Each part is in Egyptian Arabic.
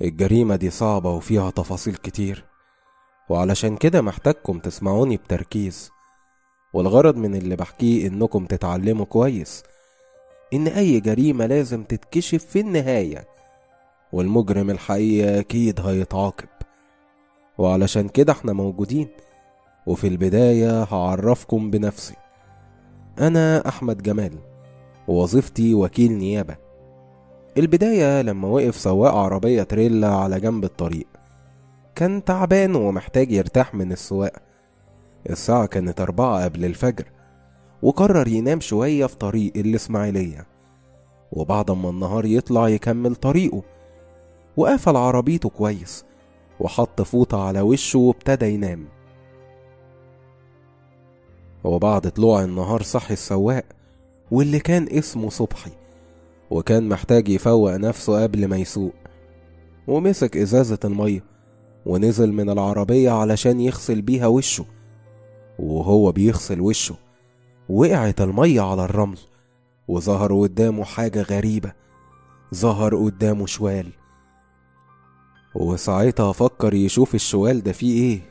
الجريمة دي صعبة وفيها تفاصيل كتير وعلشان كده محتاجكم تسمعوني بتركيز والغرض من اللي بحكيه انكم تتعلموا كويس ان اي جريمة لازم تتكشف في النهاية والمجرم الحقيقي اكيد هيتعاقب وعلشان كده احنا موجودين وفي البداية هعرفكم بنفسي انا احمد جمال ووظيفتي وكيل نيابة البداية لما وقف سواق عربية تريلا على جنب الطريق كان تعبان ومحتاج يرتاح من السواقة الساعة كانت أربعة قبل الفجر وقرر ينام شوية في طريق الإسماعيلية وبعد ما النهار يطلع يكمل طريقه وقفل عربيته كويس وحط فوطة على وشه وابتدى ينام وبعد طلوع النهار صحي السواق واللي كان اسمه صبحي وكان محتاج يفوق نفسه قبل ما يسوق ومسك إزازة المية ونزل من العربية علشان يغسل بيها وشه وهو بيغسل وشه وقعت المية على الرمل وظهر قدامه حاجة غريبة ظهر قدامه شوال وساعتها فكر يشوف الشوال ده فيه ايه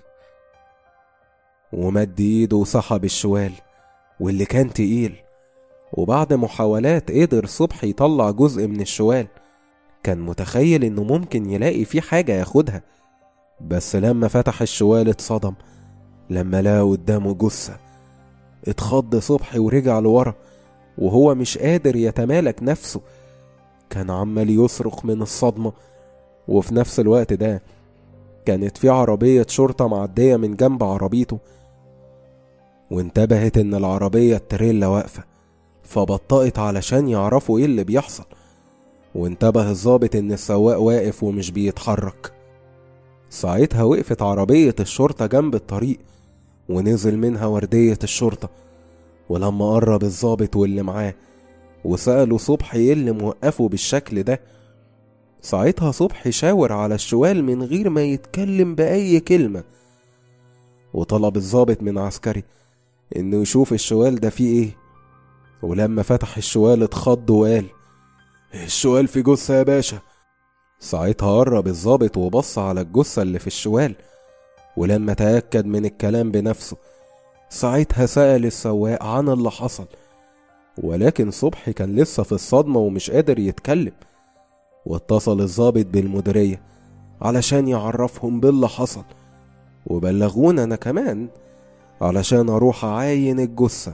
ومد ايده وسحب الشوال واللي كان تقيل وبعد محاولات قدر صبحي يطلع جزء من الشوال كان متخيل انه ممكن يلاقي فيه حاجة ياخدها بس لما فتح الشوال اتصدم لما لقى قدامه جثة اتخض صبحي ورجع لورا وهو مش قادر يتمالك نفسه كان عمال يصرخ من الصدمة وفي نفس الوقت ده كانت في عربية شرطة معدية من جنب عربيته وانتبهت ان العربية التريلا واقفة فبطأت علشان يعرفوا ايه اللي بيحصل وانتبه الظابط ان السواق واقف ومش بيتحرك ساعتها وقفت عربية الشرطة جنب الطريق ونزل منها وردية الشرطة ولما قرب الظابط واللي معاه وسألوا صبحي ايه اللي موقفه بالشكل ده ساعتها صبحي شاور على الشوال من غير ما يتكلم بأي كلمة وطلب الظابط من عسكري انه يشوف الشوال ده فيه ايه ولما فتح الشوال اتخض وقال الشوال في جثة يا باشا ساعتها قرب الظابط وبص على الجثة اللي في الشوال ولما تأكد من الكلام بنفسه ساعتها سأل السواق عن اللي حصل ولكن صبحي كان لسه في الصدمة ومش قادر يتكلم واتصل الظابط بالمديرية علشان يعرفهم باللي حصل وبلغونا أنا كمان علشان أروح أعاين الجثة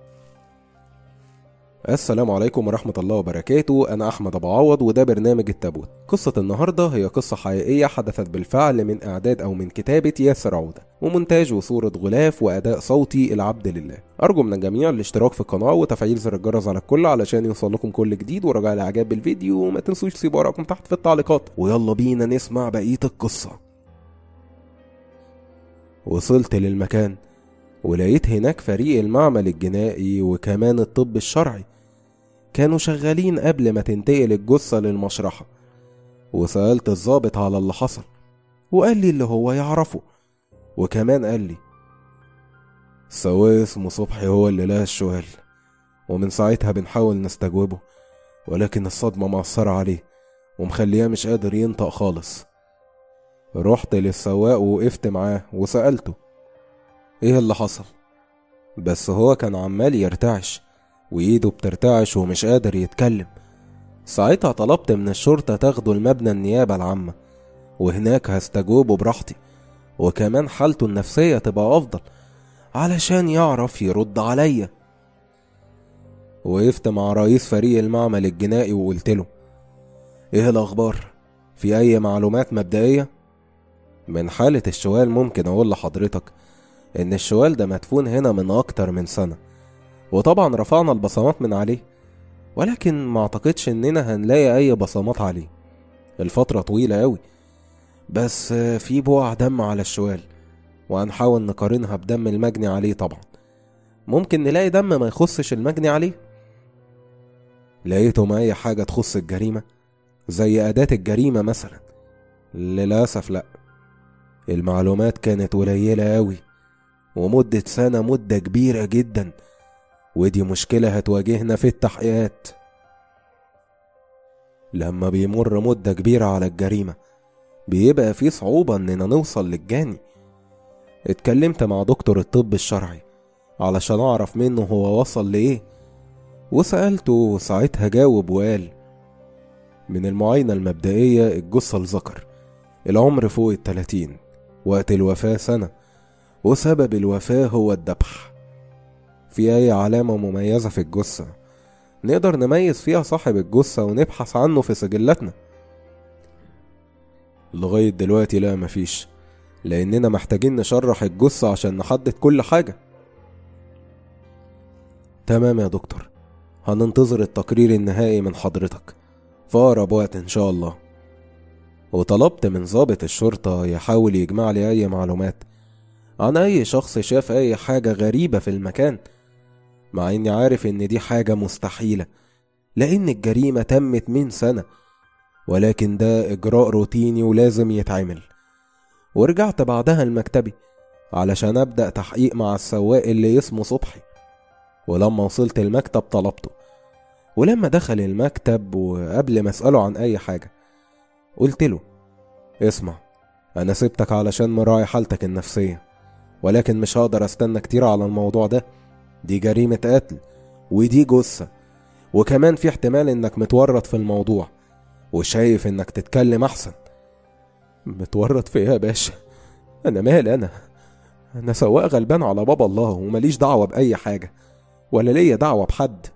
السلام عليكم ورحمة الله وبركاته أنا أحمد أبو عوض وده برنامج التابوت قصة النهاردة هي قصة حقيقية حدثت بالفعل من إعداد أو من كتابة ياسر عودة ومونتاج وصورة غلاف وأداء صوتي العبد لله أرجو من الجميع الاشتراك في القناة وتفعيل زر الجرس على الكل علشان يوصل لكم كل جديد ورجاء الإعجاب بالفيديو وما تنسوش تسيبوا آرائكم تحت في التعليقات ويلا بينا نسمع بقية القصة وصلت للمكان ولقيت هناك فريق المعمل الجنائي وكمان الطب الشرعي كانوا شغالين قبل ما تنتقل الجثة للمشرحة وسألت الضابط على اللي حصل وقال لي اللي هو يعرفه وكمان قال لي السواق اسمه صبحي هو اللي لقى الشوال ومن ساعتها بنحاول نستجوبه ولكن الصدمة مأثرة عليه ومخليه مش قادر ينطق خالص رحت للسواق ووقفت معاه وسألته ايه اللي حصل بس هو كان عمال يرتعش وايده بترتعش ومش قادر يتكلم ساعتها طلبت من الشرطة تاخده المبنى النيابة العامة وهناك هستجوبه براحتي وكمان حالته النفسية تبقى أفضل علشان يعرف يرد عليا وقفت مع رئيس فريق المعمل الجنائي وقلت له ايه الأخبار في أي معلومات مبدئية من حالة الشوال ممكن أقول لحضرتك إن الشوال ده مدفون هنا من أكتر من سنة وطبعا رفعنا البصمات من عليه ولكن ما اعتقدش اننا هنلاقي اي بصمات عليه الفترة طويلة قوي بس في بقع دم على الشوال وهنحاول نقارنها بدم المجني عليه طبعا ممكن نلاقي دم ما يخصش المجني عليه لقيتهم اي حاجة تخص الجريمة زي أداة الجريمة مثلا للأسف لأ المعلومات كانت قليلة أوي ومدة سنة مدة كبيرة جدا ودي مشكلة هتواجهنا في التحقيقات لما بيمر مدة كبيرة على الجريمة بيبقى في صعوبة إننا نوصل للجاني اتكلمت مع دكتور الطب الشرعي علشان أعرف منه هو وصل لإيه وسألته ساعتها جاوب وقال من المعاينة المبدئية الجثة الذكر العمر فوق التلاتين وقت الوفاة سنة وسبب الوفاة هو الذبح في أي علامة مميزة في الجثة نقدر نميز فيها صاحب الجثة ونبحث عنه في سجلاتنا لغاية دلوقتي لا مفيش لأننا محتاجين نشرح الجثة عشان نحدد كل حاجة تمام يا دكتور هننتظر التقرير النهائي من حضرتك في أقرب وقت إن شاء الله وطلبت من ضابط الشرطة يحاول يجمع لي أي معلومات عن أي شخص شاف أي حاجة غريبة في المكان مع إني عارف إن دي حاجة مستحيلة لأن الجريمة تمت من سنة ولكن ده إجراء روتيني ولازم يتعمل ورجعت بعدها المكتبي علشان أبدأ تحقيق مع السواق اللي اسمه صبحي ولما وصلت المكتب طلبته ولما دخل المكتب وقبل ما أسأله عن أي حاجة قلت له اسمع أنا سبتك علشان مراعي حالتك النفسية ولكن مش هقدر استنى كتير على الموضوع ده دي جريمة قتل ودي جثة وكمان في احتمال انك متورط في الموضوع وشايف انك تتكلم احسن متورط في ايه يا باشا انا مالي انا انا سواق غلبان على بابا الله ومليش دعوة بأي حاجة ولا ليا دعوة بحد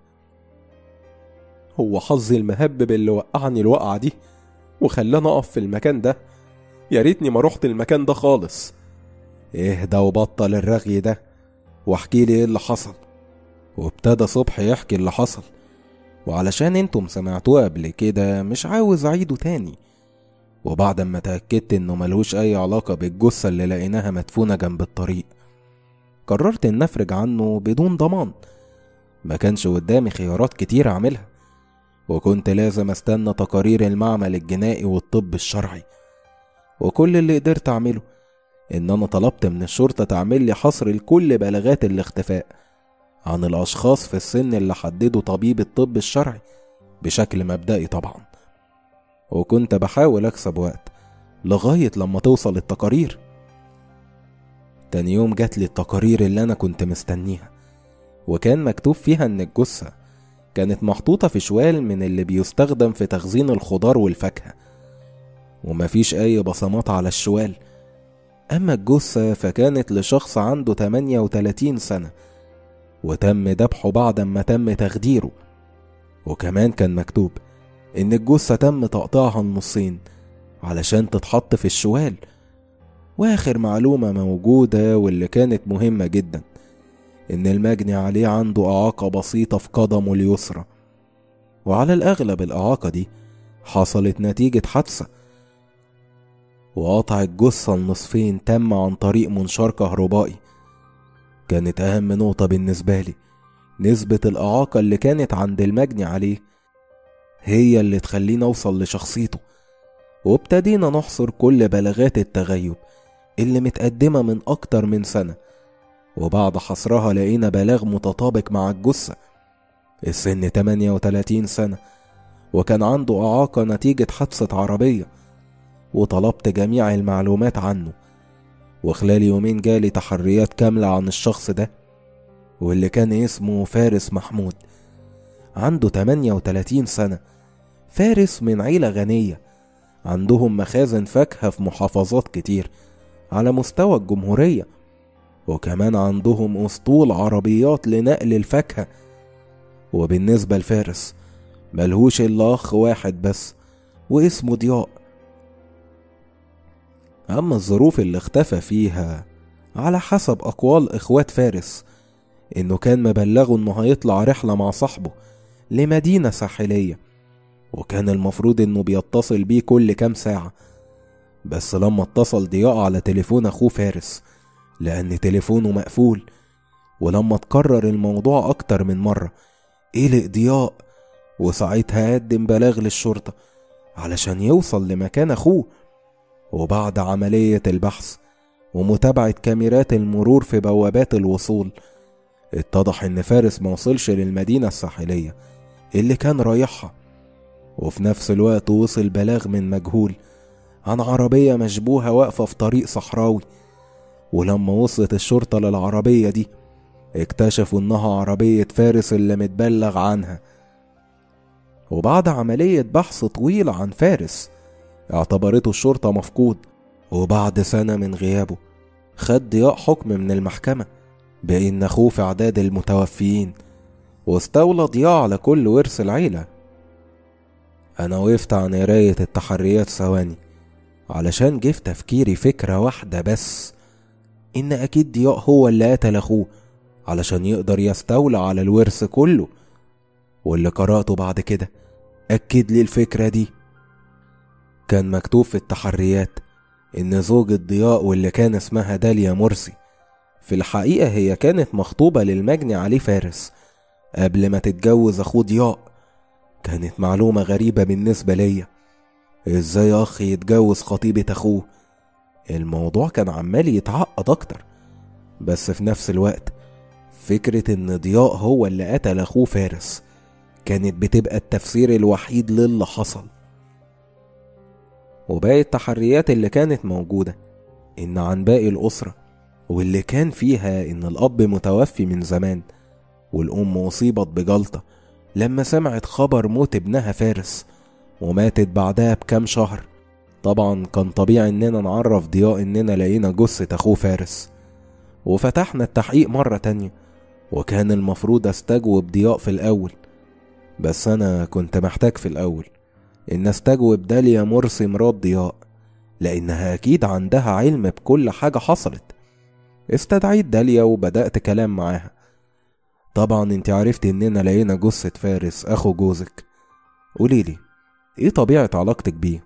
هو حظي المهبب اللي وقعني الوقعة دي وخلاني اقف في المكان ده يا ريتني ما رحت المكان ده خالص اهدى وبطل الرغي ده واحكي لي ايه اللي حصل وابتدى صبحي يحكي اللي حصل وعلشان انتم سمعتوه قبل كده مش عاوز اعيده تاني وبعد ما اتأكدت انه ملوش اي علاقة بالجثة اللي لقيناها مدفونة جنب الطريق قررت ان افرج عنه بدون ضمان ما كانش قدامي خيارات كتير اعملها وكنت لازم استنى تقارير المعمل الجنائي والطب الشرعي وكل اللي قدرت اعمله ان انا طلبت من الشرطة تعمل لي حصر لكل بلاغات الاختفاء عن الاشخاص في السن اللي حدده طبيب الطب الشرعي بشكل مبدئي طبعا وكنت بحاول اكسب وقت لغاية لما توصل التقارير تاني يوم جات لي التقارير اللي انا كنت مستنيها وكان مكتوب فيها ان الجثة كانت محطوطة في شوال من اللي بيستخدم في تخزين الخضار والفاكهة ومفيش أي بصمات على الشوال أما الجثة فكانت لشخص عنده 38 سنة وتم ذبحه بعد ما تم تخديره وكمان كان مكتوب إن الجثة تم تقطيعها النصين علشان تتحط في الشوال وآخر معلومة موجودة واللي كانت مهمة جدا إن المجني عليه عنده إعاقة بسيطة في قدمه اليسرى وعلى الأغلب الإعاقة دي حصلت نتيجة حادثة وقطع الجثة النصفين تم عن طريق منشار كهربائي كانت أهم نقطة بالنسبة لي نسبة الإعاقة اللي كانت عند المجني عليه هي اللي تخلينا أوصل لشخصيته وابتدينا نحصر كل بلاغات التغيب اللي متقدمة من أكتر من سنة وبعد حصرها لقينا بلاغ متطابق مع الجثة السن 38 سنة وكان عنده إعاقة نتيجة حادثة عربية وطلبت جميع المعلومات عنه وخلال يومين جالي تحريات كاملة عن الشخص ده واللي كان اسمه فارس محمود عنده 38 سنة فارس من عيلة غنية عندهم مخازن فاكهة في محافظات كتير على مستوى الجمهورية وكمان عندهم أسطول عربيات لنقل الفاكهة وبالنسبة لفارس ملهوش إلا أخ واحد بس واسمه ضياء أما الظروف اللي اختفى فيها على حسب أقوال إخوات فارس إنه كان مبلغه إنه هيطلع رحلة مع صاحبه لمدينة ساحلية وكان المفروض إنه بيتصل بيه كل كام ساعة بس لما اتصل ضياء على تليفون أخوه فارس لأن تليفونه مقفول ولما تكرر الموضوع أكتر من مرة قلق ضياء وساعتها قدم بلاغ للشرطة علشان يوصل لمكان أخوه وبعد عملية البحث ومتابعة كاميرات المرور في بوابات الوصول اتضح إن فارس موصلش للمدينة الساحلية اللي كان رايحها وفي نفس الوقت وصل بلاغ من مجهول عن عربية مشبوهة واقفة في طريق صحراوي ولما وصلت الشرطة للعربية دي اكتشفوا إنها عربية فارس اللي متبلغ عنها وبعد عملية بحث طويلة عن فارس اعتبرته الشرطة مفقود وبعد سنة من غيابه خد ضياء حكم من المحكمة بإن أخوه في إعداد المتوفيين واستولى ضياء على كل ورث العيلة أنا وقفت عن قراية التحريات ثواني علشان جه في تفكيري فكرة واحدة بس إن أكيد ضياء هو اللي قتل أخوه علشان يقدر يستولى على الورث كله واللي قرأته بعد كده أكد لي الفكرة دي كان مكتوب في التحريات إن زوجة ضياء واللي كان اسمها داليا مرسي في الحقيقة هي كانت مخطوبة للمجني علي فارس قبل ما تتجوز أخوه ضياء كانت معلومة غريبة بالنسبة ليا ازاي أخ يتجوز خطيبة أخوه الموضوع كان عمال يتعقد أكتر بس في نفس الوقت فكرة إن ضياء هو اللي قتل أخوه فارس كانت بتبقى التفسير الوحيد للي حصل وباقي التحريات اللي كانت موجودة إن عن باقي الأسرة واللي كان فيها إن الأب متوفي من زمان والأم أصيبت بجلطة لما سمعت خبر موت ابنها فارس وماتت بعدها بكام شهر طبعا كان طبيعي إننا نعرف ضياء إننا لقينا جثة أخوه فارس وفتحنا التحقيق مرة تانية وكان المفروض استجوب ضياء في الأول بس أنا كنت محتاج في الأول إن استجوب داليا مرسي مرات ضياء لأنها أكيد عندها علم بكل حاجة حصلت استدعيت داليا وبدأت كلام معاها طبعا انت عرفت اننا لقينا جثة فارس اخو جوزك قوليلي ايه طبيعة علاقتك بيه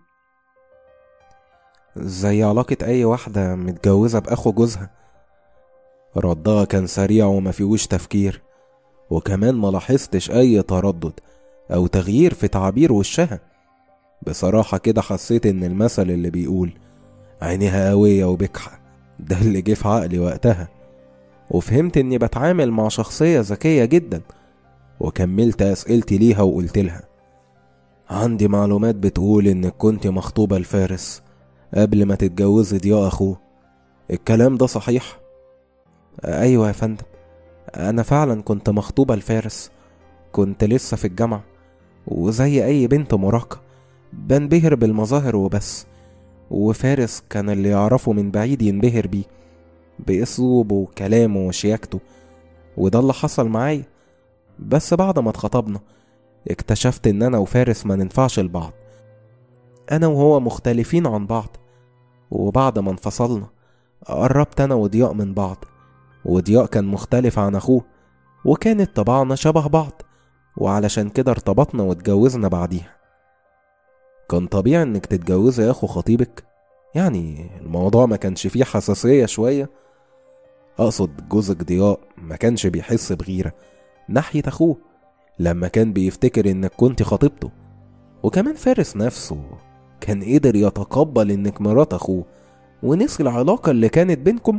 زي علاقة اي واحدة متجوزة باخو جوزها ردها كان سريع وما فيهوش تفكير وكمان ما لاحظتش اي تردد او تغيير في تعابير وشها بصراحة كده حسيت ان المثل اللي بيقول عينيها قوية وبكحة ده اللي جه في عقلي وقتها وفهمت اني بتعامل مع شخصية ذكية جدا وكملت اسئلتي ليها وقلت لها عندي معلومات بتقول انك كنت مخطوبة لفارس قبل ما تتجوزي ضياء اخوه الكلام ده صحيح ايوه يا فندم انا فعلا كنت مخطوبة لفارس كنت لسه في الجامعة وزي اي بنت مراهقة بنبهر بالمظاهر وبس وفارس كان اللي يعرفه من بعيد ينبهر بيه بأسلوبه وكلامه وشياكته وده اللي حصل معايا بس بعد ما اتخطبنا اكتشفت ان انا وفارس ما ننفعش لبعض انا وهو مختلفين عن بعض وبعد ما انفصلنا قربت انا وضياء من بعض وضياء كان مختلف عن اخوه وكانت طباعنا شبه بعض وعلشان كده ارتبطنا واتجوزنا بعديها كان طبيعي انك تتجوزي اخو خطيبك يعني الموضوع ما كانش فيه حساسية شوية أقصد جوزك ضياء ما كانش بيحس بغيرة ناحية أخوه لما كان بيفتكر إنك كنت خطيبته وكمان فارس نفسه كان قدر يتقبل إنك مرات أخوه ونسي العلاقة اللي كانت بينكم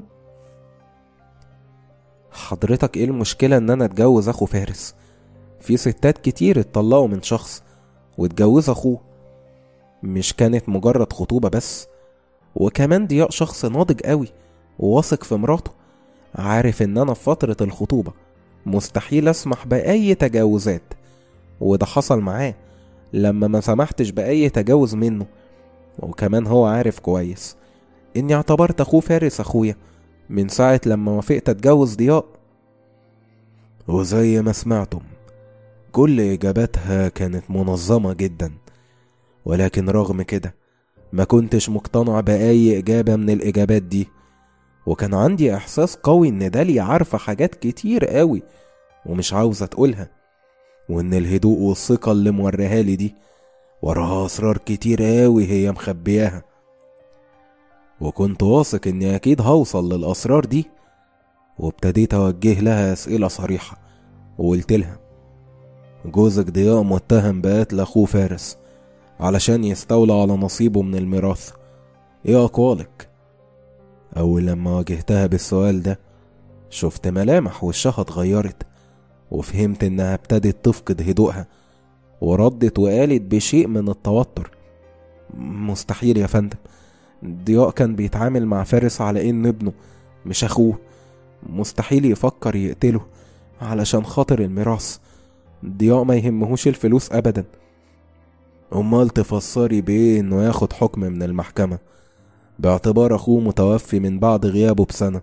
حضرتك ايه المشكلة ان انا اتجوز اخو فارس في ستات كتير اتطلقوا من شخص واتجوز اخوه مش كانت مجرد خطوبة بس وكمان ضياء شخص ناضج قوي وواثق في مراته عارف ان انا في فترة الخطوبة مستحيل اسمح بأي تجاوزات وده حصل معاه لما ما سمحتش بأي تجاوز منه وكمان هو عارف كويس اني اعتبرت اخوه فارس اخويا من ساعة لما وافقت اتجوز ضياء وزي ما سمعتم كل اجاباتها كانت منظمة جدا ولكن رغم كده ما كنتش مقتنع بأي إجابة من الإجابات دي وكان عندي إحساس قوي إن داليا عارفة حاجات كتير قوي ومش عاوزة تقولها وإن الهدوء والثقة اللي موريها لي دي وراها أسرار كتير قوي هي مخبياها وكنت واثق إني أكيد هوصل للأسرار دي وابتديت أوجه لها أسئلة صريحة وقلت لها جوزك ضياء متهم بقتل أخوه فارس علشان يستولى على نصيبه من الميراث ايه اقوالك اول لما واجهتها بالسؤال ده شفت ملامح وشها اتغيرت وفهمت انها ابتدت تفقد هدوءها وردت وقالت بشيء من التوتر مستحيل يا فندم ضياء كان بيتعامل مع فارس على إن ابنه مش أخوه مستحيل يفكر يقتله علشان خاطر الميراث ضياء ما يهمهوش الفلوس أبدا أمال تفسري بإيه إنه ياخد حكم من المحكمة باعتبار أخوه متوفي من بعد غيابه بسنة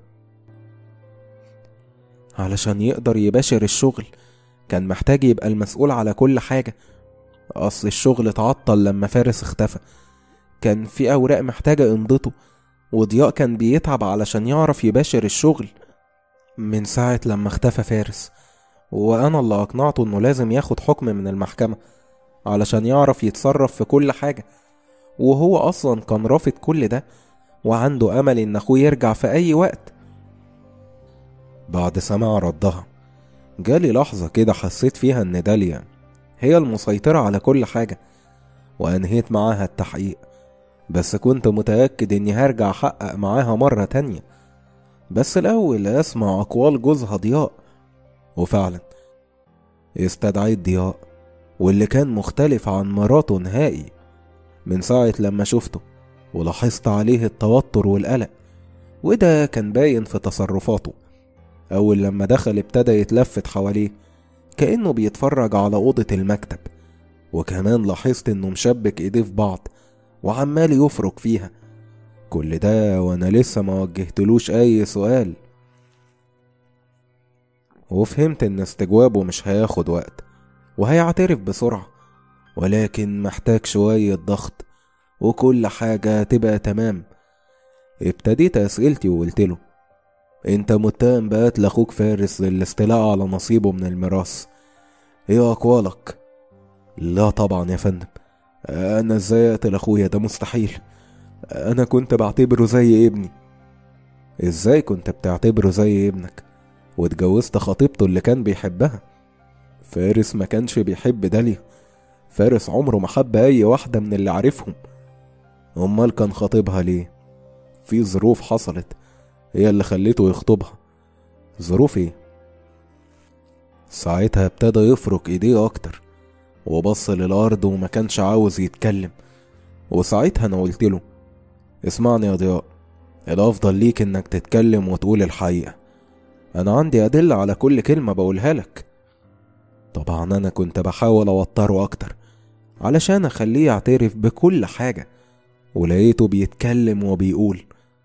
علشان يقدر يباشر الشغل كان محتاج يبقى المسؤول على كل حاجة أصل الشغل اتعطل لما فارس اختفى كان في أوراق محتاجة إمضته وضياء كان بيتعب علشان يعرف يباشر الشغل من ساعة لما اختفى فارس وأنا اللي أقنعته إنه لازم ياخد حكم من المحكمة علشان يعرف يتصرف في كل حاجة وهو أصلا كان رافض كل ده وعنده أمل إن أخوه يرجع في أي وقت بعد سماع ردها جالي لحظة كده حسيت فيها إن داليا هي المسيطرة على كل حاجة وأنهيت معاها التحقيق بس كنت متأكد إني هرجع أحقق معاها مرة تانية بس الأول أسمع أقوال جوزها ضياء وفعلا استدعيت ضياء واللي كان مختلف عن مراته نهائي من ساعة لما شفته ولاحظت عليه التوتر والقلق وده كان باين في تصرفاته أول لما دخل ابتدى يتلفت حواليه كأنه بيتفرج على أوضة المكتب وكمان لاحظت إنه مشبك إيديه في بعض وعمال يفرك فيها كل ده وأنا لسه ما وجهتلوش أي سؤال وفهمت إن استجوابه مش هياخد وقت وهيعترف بسرعة ولكن محتاج شوية ضغط وكل حاجة تبقى تمام ابتديت أسئلتي وقلت له انت متهم بقتل اخوك فارس للاستيلاء على نصيبه من الميراث ايه اقوالك لا طبعا يا فندم انا ازاي اقتل اخويا ده مستحيل انا كنت بعتبره زي ابني ازاي كنت بتعتبره زي ابنك واتجوزت خطيبته اللي كان بيحبها فارس ما كانش بيحب داليا فارس عمره ما حب اي واحدة من اللي عارفهم امال كان خاطبها ليه في ظروف حصلت هي اللي خليته يخطبها ظروف ايه ساعتها ابتدى يفرك ايديه اكتر وبص للارض وما كانش عاوز يتكلم وساعتها انا قلت له اسمعني يا ضياء الافضل ليك انك تتكلم وتقول الحقيقة انا عندي ادلة على كل كلمة بقولها لك طبعا انا كنت بحاول اوتره اكتر علشان اخليه يعترف بكل حاجة ولقيته بيتكلم وبيقول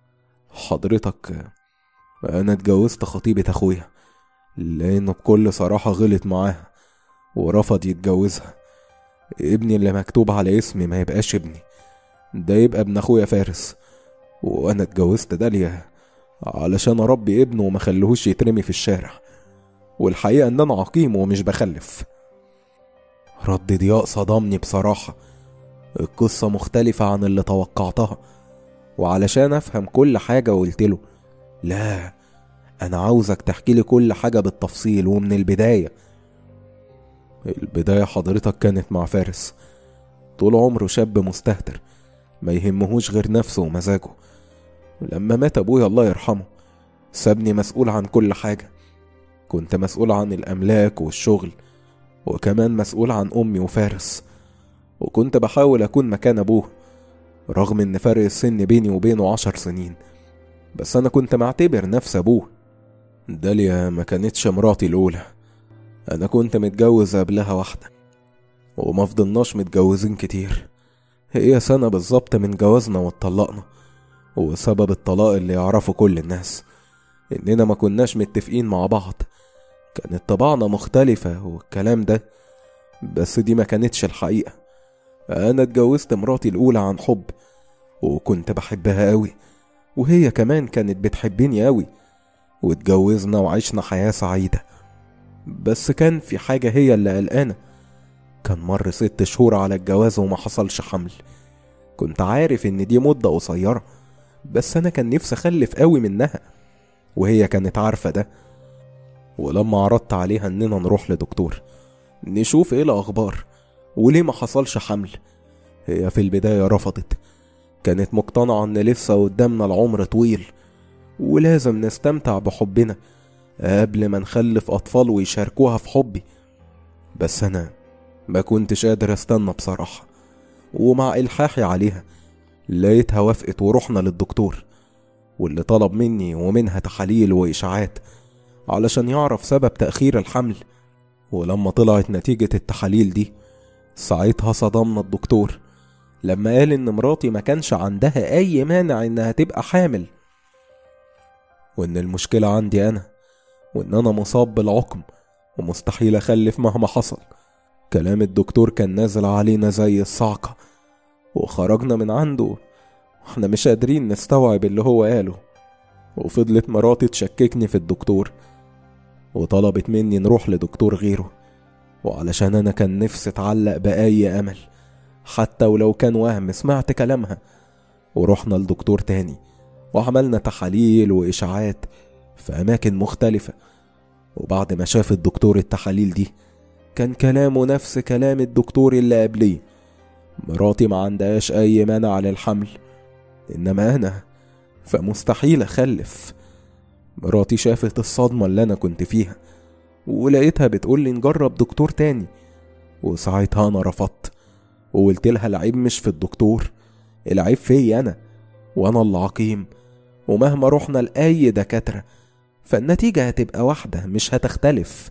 حضرتك انا اتجوزت خطيبة اخويا لانه بكل صراحة غلط معاها ورفض يتجوزها ابني اللي مكتوب على اسمي ما يبقاش ابني ده يبقى ابن اخويا فارس وانا اتجوزت داليا علشان اربي ابنه وما خليهوش يترمي في الشارع والحقيقة ان انا عقيم ومش بخلف رد ضياء صدمني بصراحة القصة مختلفة عن اللي توقعتها وعلشان افهم كل حاجة قلت له لا انا عاوزك تحكي لي كل حاجة بالتفصيل ومن البداية البداية حضرتك كانت مع فارس طول عمره شاب مستهتر ما يهمهوش غير نفسه ومزاجه لما مات ابويا الله يرحمه سابني مسؤول عن كل حاجة كنت مسؤول عن الأملاك والشغل وكمان مسؤول عن أمي وفارس وكنت بحاول أكون مكان أبوه رغم إن فرق السن بيني وبينه عشر سنين بس أنا كنت معتبر نفسي أبوه داليا ما كانتش مراتي الأولى أنا كنت متجوز قبلها واحدة وما فضلناش متجوزين كتير هي سنة بالظبط من جوازنا واتطلقنا وسبب الطلاق اللي يعرفه كل الناس إننا ما كناش متفقين مع بعض كانت طباعنا مختلفة والكلام ده بس دي ما كانتش الحقيقة أنا اتجوزت مراتي الأولى عن حب وكنت بحبها أوي وهي كمان كانت بتحبني أوي واتجوزنا وعشنا حياة سعيدة بس كان في حاجة هي اللي قلقانة كان مر ست شهور على الجواز وما حصلش حمل كنت عارف إن دي مدة قصيرة بس أنا كان نفسي أخلف أوي منها وهي كانت عارفة ده ولما عرضت عليها إننا نروح لدكتور نشوف إيه الأخبار وليه ما حصلش حمل هي في البداية رفضت كانت مقتنعة إن لسه قدامنا العمر طويل ولازم نستمتع بحبنا قبل ما نخلف أطفال ويشاركوها في حبي بس أنا ما كنتش قادر استنى بصراحة ومع إلحاحي عليها لقيتها وافقت ورحنا للدكتور واللي طلب مني ومنها تحاليل وإشاعات علشان يعرف سبب تأخير الحمل ولما طلعت نتيجة التحاليل دي ساعتها صدمنا الدكتور لما قال إن مراتي ما كانش عندها أي مانع إنها تبقى حامل وإن المشكلة عندي أنا وإن أنا مصاب بالعقم ومستحيل أخلف مهما حصل كلام الدكتور كان نازل علينا زي الصعقة وخرجنا من عنده واحنا مش قادرين نستوعب اللي هو قاله وفضلت مراتي تشككني في الدكتور وطلبت مني نروح لدكتور غيره وعلشان أنا كان نفسي اتعلق بأي أمل حتى ولو كان وهم سمعت كلامها ورحنا لدكتور تاني وعملنا تحاليل وإشاعات في أماكن مختلفة وبعد ما شاف الدكتور التحاليل دي كان كلامه نفس كلام الدكتور اللي قبليه مراتي ما عندهاش أي مانع للحمل إنما أنا فمستحيل أخلف مراتي شافت الصدمة اللي أنا كنت فيها ولقيتها بتقولي نجرب دكتور تاني وساعتها أنا رفضت وقلت لها العيب مش في الدكتور العيب فيا أنا وأنا اللي عقيم ومهما رحنا لأي دكاترة فالنتيجة هتبقى واحدة مش هتختلف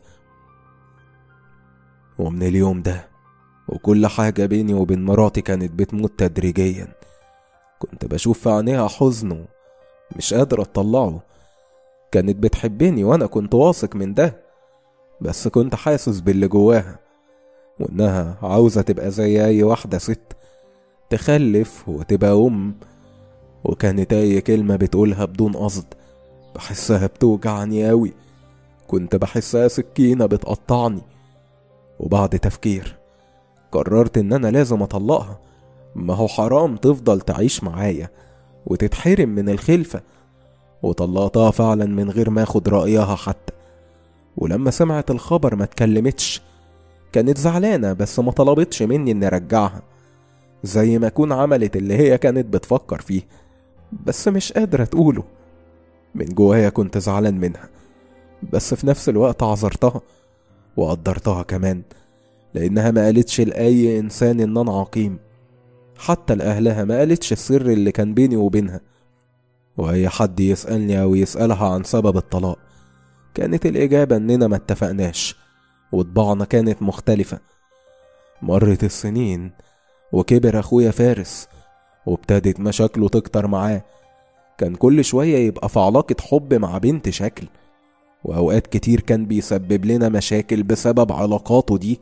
ومن اليوم ده وكل حاجة بيني وبين مراتي كانت بتموت تدريجيا كنت بشوف في عينيها حزن مش قادر اطلعه كانت بتحبني وانا كنت واثق من ده بس كنت حاسس باللي جواها وانها عاوزة تبقى زي اي واحدة ست تخلف وتبقى ام وكانت اي كلمة بتقولها بدون قصد بحسها بتوجعني اوي كنت بحسها سكينة بتقطعني وبعد تفكير قررت ان انا لازم اطلقها ما هو حرام تفضل تعيش معايا وتتحرم من الخلفة وطلقتها فعلا من غير ما اخد رأيها حتى ولما سمعت الخبر ما اتكلمتش كانت زعلانة بس ما طلبتش مني اني ارجعها زي ما اكون عملت اللي هي كانت بتفكر فيه بس مش قادرة تقوله من جوايا كنت زعلان منها بس في نفس الوقت عذرتها وقدرتها كمان لأنها ما قالتش لأي إنسان إن أنا عقيم حتى لأهلها ما قالتش السر اللي كان بيني وبينها وأي حد يسألني أو يسألها عن سبب الطلاق كانت الإجابة إننا ما اتفقناش وطباعنا كانت مختلفة مرت السنين وكبر أخويا فارس وابتدت مشاكله تكتر معاه كان كل شوية يبقى في علاقة حب مع بنت شكل وأوقات كتير كان بيسبب لنا مشاكل بسبب علاقاته دي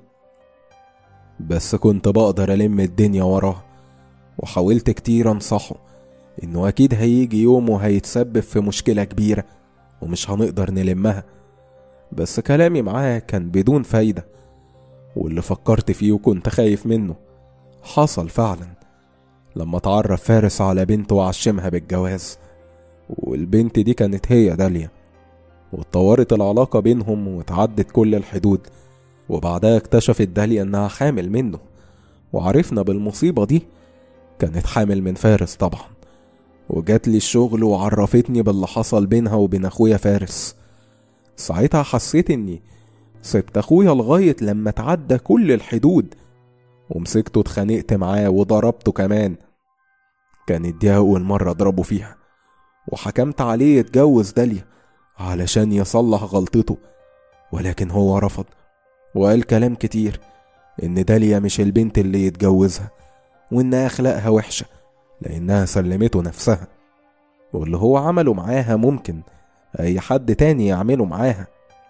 بس كنت بقدر ألم الدنيا وراه وحاولت كتير أنصحه إنه أكيد هيجي يوم وهيتسبب في مشكلة كبيرة ومش هنقدر نلمها بس كلامي معاه كان بدون فايدة واللي فكرت فيه وكنت خايف منه حصل فعلا لما اتعرف فارس على بنت وعشمها بالجواز والبنت دي كانت هي داليا واتطورت العلاقة بينهم وتعدت كل الحدود وبعدها اكتشفت داليا انها حامل منه وعرفنا بالمصيبة دي كانت حامل من فارس طبعا وجات لي الشغل وعرفتني باللي حصل بينها وبين اخويا فارس ساعتها حسيت اني سبت اخويا لغاية لما تعدى كل الحدود ومسكته اتخانقت معاه وضربته كمان كانت دي أول مرة أضربه فيها وحكمت عليه يتجوز داليا علشان يصلح غلطته ولكن هو رفض وقال كلام كتير إن داليا مش البنت اللي يتجوزها وإن أخلاقها وحشة لأنها سلمته نفسها واللي هو عمله معاها ممكن أي حد تاني يعمله معاها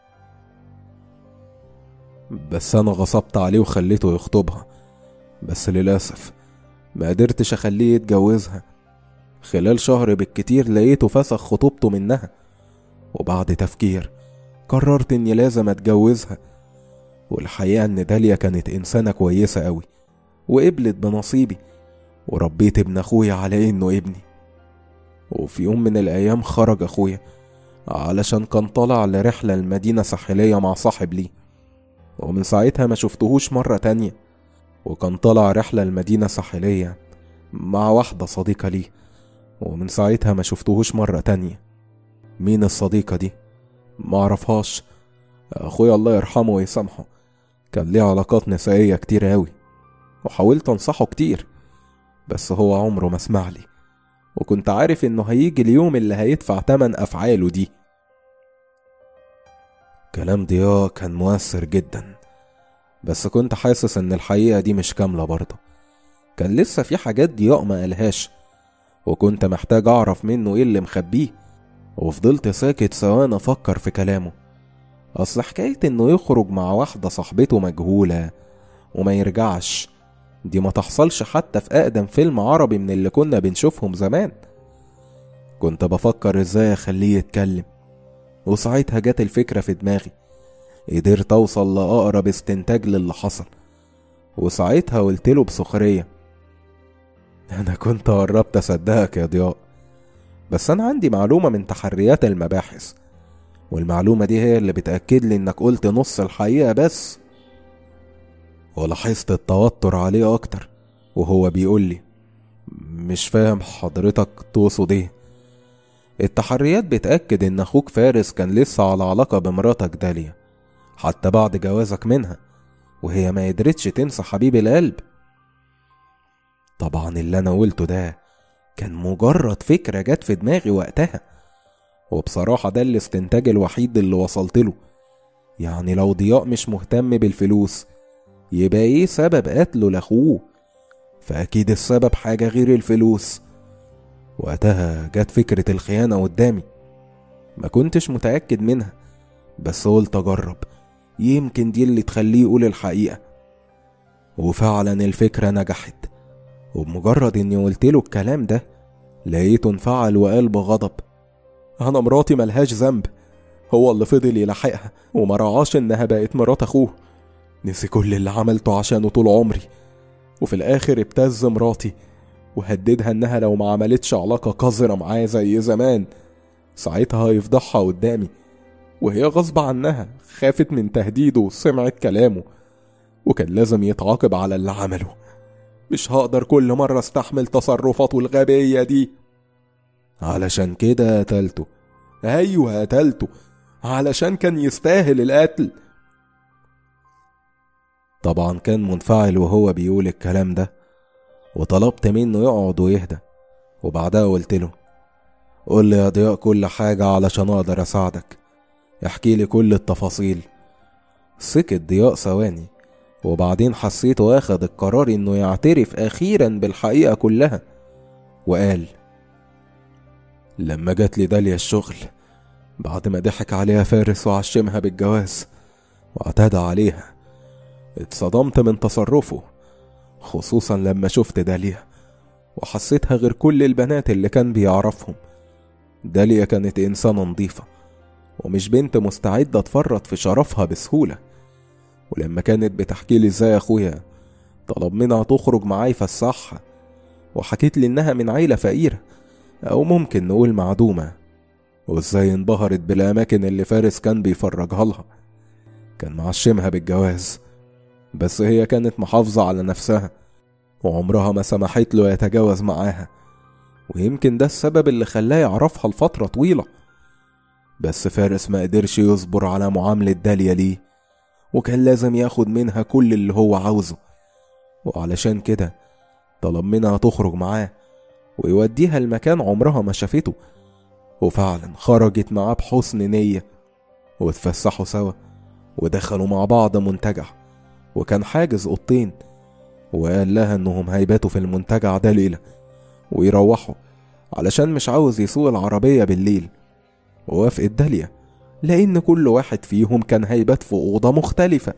بس أنا غصبت عليه وخليته يخطبها بس للأسف ما قدرتش أخليه يتجوزها خلال شهر بالكتير لقيته فسخ خطوبته منها وبعد تفكير قررت إني لازم أتجوزها والحقيقة إن داليا كانت إنسانة كويسة أوي وقبلت بنصيبي وربيت ابن أخويا على إنه ابني وفي يوم من الأيام خرج أخويا علشان كان طالع لرحلة المدينة ساحلية مع صاحب ليه ومن ساعتها ما شفتهوش مرة تانية وكان طالع رحلة المدينة ساحلية مع واحدة صديقة ليه ومن ساعتها ما شفتهوش مرة تانية مين الصديقة دي؟ معرفهاش أخويا الله يرحمه ويسامحه كان ليه علاقات نسائية كتير أوي وحاولت أنصحه كتير بس هو عمره ما سمع لي وكنت عارف انه هيجي اليوم اللي هيدفع تمن افعاله دي كلام ضياء كان مؤثر جدا بس كنت حاسس ان الحقيقة دي مش كاملة برضه كان لسه في حاجات ضياء ما قالهاش وكنت محتاج اعرف منه ايه اللي مخبيه وفضلت ساكت ثواني افكر في كلامه اصل حكاية انه يخرج مع واحدة صاحبته مجهولة وما يرجعش دي ما تحصلش حتى في اقدم فيلم عربي من اللي كنا بنشوفهم زمان كنت بفكر ازاي اخليه يتكلم وساعتها جت الفكرة في دماغي قدرت اوصل لاقرب استنتاج للي حصل وساعتها قلت له بسخرية انا كنت قربت اصدقك يا ضياء بس انا عندي معلومة من تحريات المباحث والمعلومة دي هي اللي بتأكد لي انك قلت نص الحقيقة بس ولاحظت التوتر عليه اكتر وهو بيقول لي مش فاهم حضرتك تقصد ايه التحريات بتأكد ان اخوك فارس كان لسه على علاقة بمراتك داليا حتى بعد جوازك منها وهي ما قدرتش تنسى حبيب القلب طبعا اللي انا قلته ده كان مجرد فكرة جت في دماغي وقتها وبصراحة ده الاستنتاج الوحيد اللي وصلت له يعني لو ضياء مش مهتم بالفلوس يبقى ايه سبب قتله لاخوه فاكيد السبب حاجة غير الفلوس وقتها جت فكرة الخيانة قدامي ما كنتش متأكد منها بس قلت أجرب يمكن دي اللي تخليه يقول الحقيقة وفعلا الفكرة نجحت وبمجرد اني قلت له الكلام ده لقيته انفعل وقال بغضب انا مراتي ملهاش ذنب هو اللي فضل يلحقها وما رعاش انها بقت مرات اخوه نسي كل اللي عملته عشانه طول عمري وفي الاخر ابتز مراتي وهددها انها لو ما عملتش علاقة قذرة معاه زي زمان ساعتها هيفضحها قدامي وهي غصب عنها خافت من تهديده وسمعت كلامه وكان لازم يتعاقب على اللي عمله مش هقدر كل مرة استحمل تصرفاته الغبية دي علشان كده قتلته ايوه قتلته علشان كان يستاهل القتل طبعا كان منفعل وهو بيقول الكلام ده وطلبت منه يقعد ويهدى وبعدها قلت له قول لي يا ضياء كل حاجة علشان أقدر أساعدك احكي لي كل التفاصيل سكت ضياء ثواني وبعدين حسيته واخد القرار انه يعترف اخيرا بالحقيقة كلها وقال لما جات لي داليا الشغل بعد ما ضحك عليها فارس وعشمها بالجواز واعتدى عليها اتصدمت من تصرفه خصوصا لما شفت داليا وحسيتها غير كل البنات اللي كان بيعرفهم داليا كانت إنسانة نظيفة ومش بنت مستعدة تفرط في شرفها بسهولة ولما كانت بتحكي لي ازاي اخويا طلب منها تخرج معاه يفسحها وحكيت لي انها من عيلة فقيرة او ممكن نقول معدومة وازاي انبهرت بالاماكن اللي فارس كان بيفرجها لها كان معشمها بالجواز بس هي كانت محافظة على نفسها وعمرها ما سمحت له يتجاوز معاها ويمكن ده السبب اللي خلاه يعرفها لفترة طويلة بس فارس ما قدرش يصبر على معاملة داليا ليه وكان لازم ياخد منها كل اللي هو عاوزه وعلشان كده طلب منها تخرج معاه ويوديها المكان عمرها ما شافته وفعلا خرجت معاه بحسن نية واتفسحوا سوا ودخلوا مع بعض منتجع وكان حاجز اوضتين وقال لها انهم هيباتوا في المنتجع ده ليلة ويروحوا علشان مش عاوز يسوق العربية بالليل ووافقت داليا لأن كل واحد فيهم كان هيبات في أوضة مختلفة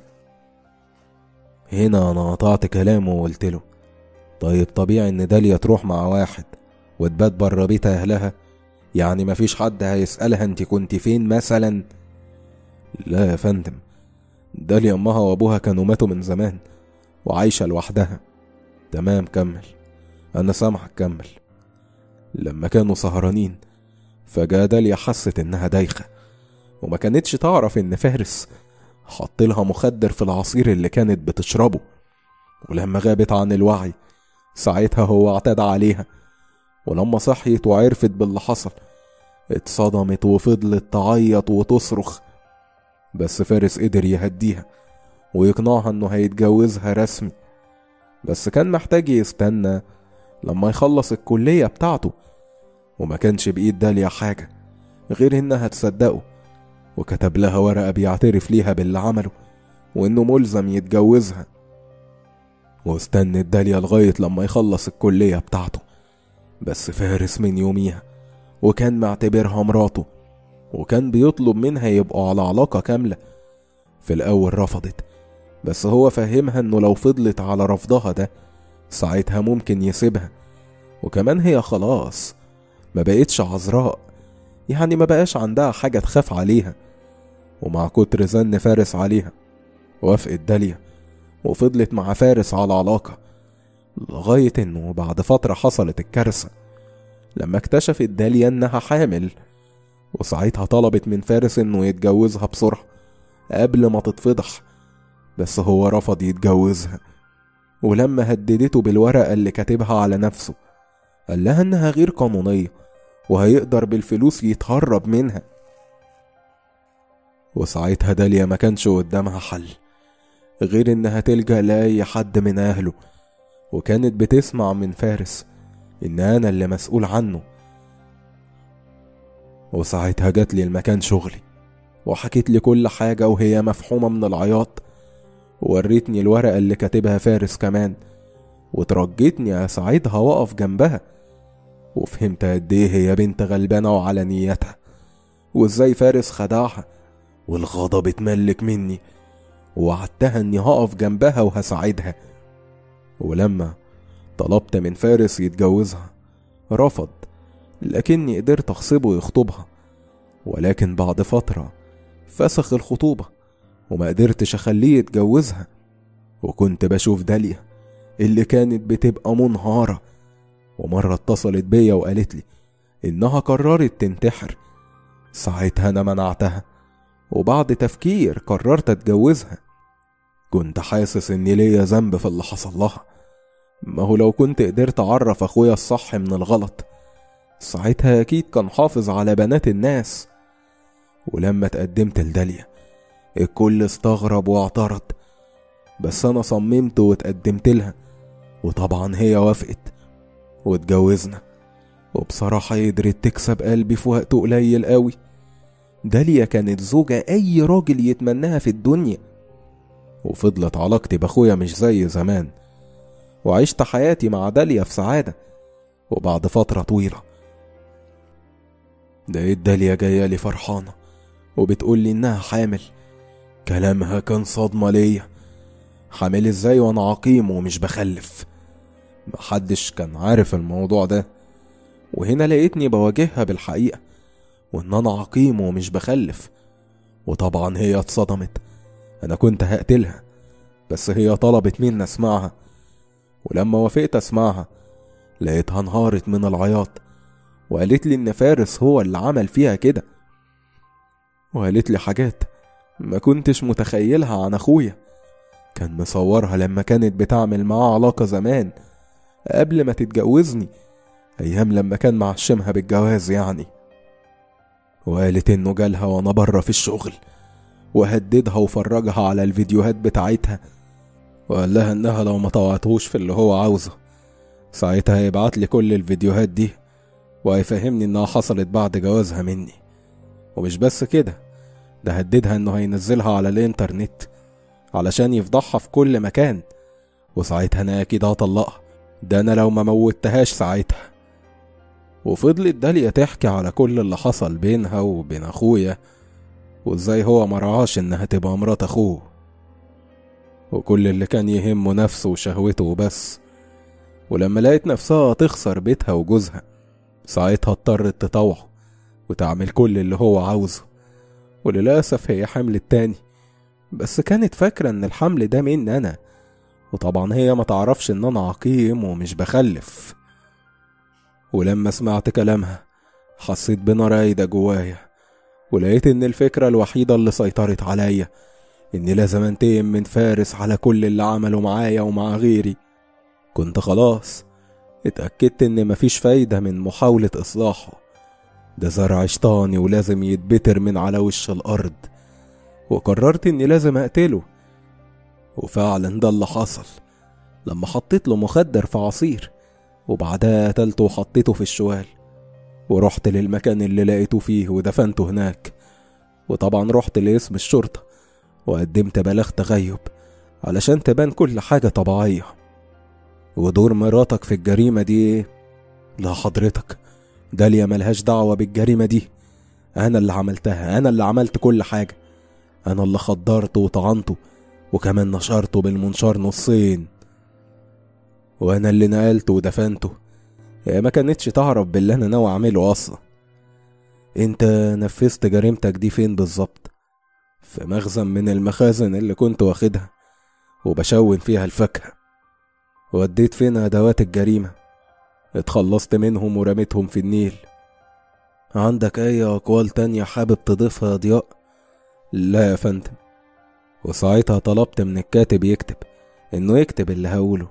هنا أنا قطعت كلامه وقلت له طيب طبيعي إن داليا تروح مع واحد وتبات بره بيت أهلها يعني مفيش حد هيسألها انت كنت فين مثلا لا يا فندم داليا أمها وأبوها كانوا ماتوا من زمان وعايشة لوحدها تمام كمل أنا سامحك كمل لما كانوا سهرانين فجأة داليا حست إنها دايخة وما كانتش تعرف إن فارس حط لها مخدر في العصير اللي كانت بتشربه ولما غابت عن الوعي ساعتها هو اعتدى عليها ولما صحيت وعرفت باللي حصل اتصدمت وفضلت تعيط وتصرخ بس فارس قدر يهديها ويقنعها انه هيتجوزها رسمي بس كان محتاج يستنى لما يخلص الكلية بتاعته وما كانش بإيد داليا حاجة غير إنها تصدقه وكتب لها ورقة بيعترف ليها باللي عمله وإنه ملزم يتجوزها واستنت داليا لغاية لما يخلص الكلية بتاعته بس فارس من يوميها وكان معتبرها مراته وكان بيطلب منها يبقوا على علاقة كاملة في الأول رفضت بس هو فهمها إنه لو فضلت على رفضها ده ساعتها ممكن يسيبها وكمان هي خلاص ما بقتش عذراء يعني ما بقاش عندها حاجة تخاف عليها ومع كتر زن فارس عليها وافقت داليا وفضلت مع فارس على علاقة لغاية انه بعد فترة حصلت الكارثة لما اكتشفت داليا انها حامل وساعتها طلبت من فارس انه يتجوزها بسرعة قبل ما تتفضح بس هو رفض يتجوزها ولما هددته بالورقة اللي كاتبها على نفسه قال لها انها غير قانونية وهيقدر بالفلوس يتهرب منها وساعتها داليا ما كانش قدامها حل غير انها تلجأ لأي حد من اهله وكانت بتسمع من فارس ان انا اللي مسؤول عنه وساعتها جات لي المكان شغلي وحكيت لي كل حاجة وهي مفحومة من العياط ووريتني الورقة اللي كاتبها فارس كمان وترجتني أساعدها وأقف جنبها وفهمت قد إيه هي بنت غلبانة وعلى نيتها وإزاي فارس خدعها والغضب اتملك مني ووعدتها إني هقف جنبها وهساعدها ولما طلبت من فارس يتجوزها رفض لكني قدرت أغصبه يخطبها ولكن بعد فترة فسخ الخطوبة وما قدرتش أخليه يتجوزها وكنت بشوف داليا اللي كانت بتبقى منهارة ومرة اتصلت بيا وقالت لي إنها قررت تنتحر ساعتها أنا منعتها وبعد تفكير قررت أتجوزها كنت حاسس إن ليا ذنب في اللي حصل لها ما هو لو كنت قدرت أعرف أخويا الصح من الغلط ساعتها أكيد كان حافظ على بنات الناس ولما تقدمت لداليا الكل استغرب واعترض بس أنا صممت واتقدمت لها وطبعا هي وافقت واتجوزنا وبصراحة قدرت تكسب قلبي في وقت قليل قوي داليا كانت زوجة أي راجل يتمناها في الدنيا وفضلت علاقتي بأخويا مش زي زمان وعشت حياتي مع داليا في سعادة وبعد فترة طويلة لقيت داليا جاية لي فرحانة وبتقول لي إنها حامل كلامها كان صدمة ليا حامل ازاي وانا عقيم ومش بخلف محدش كان عارف الموضوع ده وهنا لقيتني بواجهها بالحقيقة وان انا عقيم ومش بخلف وطبعا هي اتصدمت انا كنت هقتلها بس هي طلبت مني اسمعها ولما وافقت اسمعها لقيتها انهارت من العياط وقالت لي ان فارس هو اللي عمل فيها كده وقالت لي حاجات ما كنتش متخيلها عن اخويا كان مصورها لما كانت بتعمل معاه علاقة زمان قبل ما تتجوزني أيام لما كان معشمها بالجواز يعني وقالت إنه جالها وأنا بره في الشغل وهددها وفرجها على الفيديوهات بتاعتها وقال لها إنها لو ما طوعتهوش في اللي هو عاوزه ساعتها هيبعت لي كل الفيديوهات دي وهيفهمني إنها حصلت بعد جوازها مني ومش بس كده ده هددها إنه هينزلها على الإنترنت علشان يفضحها في كل مكان وساعتها انا اكيد هطلقها ده انا لو ما موتهاش ساعتها وفضلت داليا تحكي على كل اللي حصل بينها وبين اخويا وازاي هو مرعاش انها تبقى مرات اخوه وكل اللي كان يهمه نفسه وشهوته وبس ولما لقيت نفسها تخسر بيتها وجوزها ساعتها اضطرت تطوعه وتعمل كل اللي هو عاوزه وللأسف هي حملت تاني بس كانت فاكرة ان الحمل ده مني انا وطبعا هي ما تعرفش ان انا عقيم ومش بخلف ولما سمعت كلامها حسيت بنار رايدة جوايا ولقيت ان الفكرة الوحيدة اللي سيطرت عليا اني لازم انتقم من فارس على كل اللي عمله معايا ومع غيري كنت خلاص اتأكدت ان مفيش فايدة من محاولة اصلاحه ده زرع شيطاني ولازم يتبتر من على وش الارض وقررت اني لازم اقتله وفعلا ده اللي حصل لما حطيت له مخدر في عصير وبعدها قتلته وحطيته في الشوال ورحت للمكان اللي لقيته فيه ودفنته هناك وطبعا رحت لاسم الشرطة وقدمت بلاغ تغيب علشان تبان كل حاجة طبيعية ودور مراتك في الجريمة دي ايه؟ لا حضرتك داليا ملهاش دعوة بالجريمة دي أنا اللي عملتها أنا اللي عملت كل حاجة أنا اللي خدرته وطعنته وكمان نشرته بالمنشار نصين وأنا اللي نقلته ودفنته هي ما كانتش تعرف باللي أنا ناوي أعمله أصلا أنت نفذت جريمتك دي فين بالظبط في مخزن من المخازن اللي كنت واخدها وبشون فيها الفاكهة وديت فين أدوات الجريمة اتخلصت منهم ورميتهم في النيل عندك أي أقوال تانية حابب تضيفها يا ضياء؟ لا يا فندم وساعتها طلبت من الكاتب يكتب إنه يكتب اللي هقوله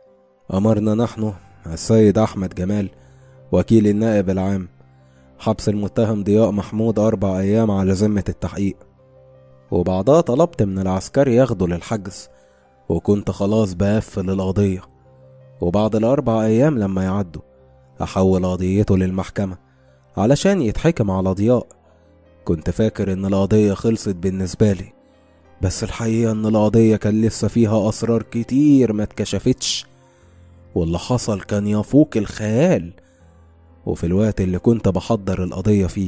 أمرنا نحن السيد أحمد جمال وكيل النائب العام حبس المتهم ضياء محمود أربع أيام على ذمة التحقيق وبعدها طلبت من العسكري ياخده للحجز وكنت خلاص بقفل القضية وبعد الأربع أيام لما يعدوا أحول قضيته للمحكمة علشان يتحكم على ضياء كنت فاكر إن القضية خلصت بالنسبة لي بس الحقيقة إن القضية كان لسه فيها أسرار كتير ما اتكشفتش واللي حصل كان يفوق الخيال وفي الوقت اللي كنت بحضر القضية فيه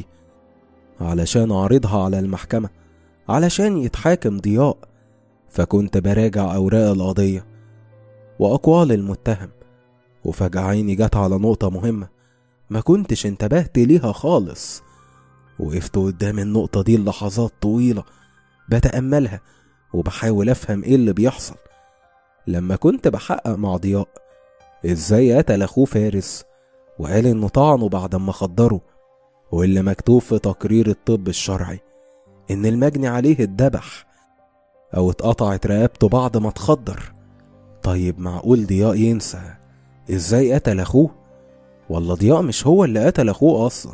علشان أعرضها على المحكمة علشان يتحاكم ضياء فكنت براجع أوراق القضية وأقوال المتهم وفجأة عيني جت على نقطة مهمة ما كنتش انتبهت ليها خالص وقفت قدام النقطة دي لحظات طويلة بتأملها وبحاول أفهم إيه اللي بيحصل لما كنت بحقق مع ضياء إزاي قتل أخوه فارس وقال إنه طعنه بعد ما خدره واللي مكتوب في تقرير الطب الشرعي إن المجني عليه اتذبح أو اتقطعت رقبته بعد ما اتخدر طيب معقول ضياء ينسى إزاي قتل أخوه ولا ضياء مش هو اللي قتل أخوه أصلا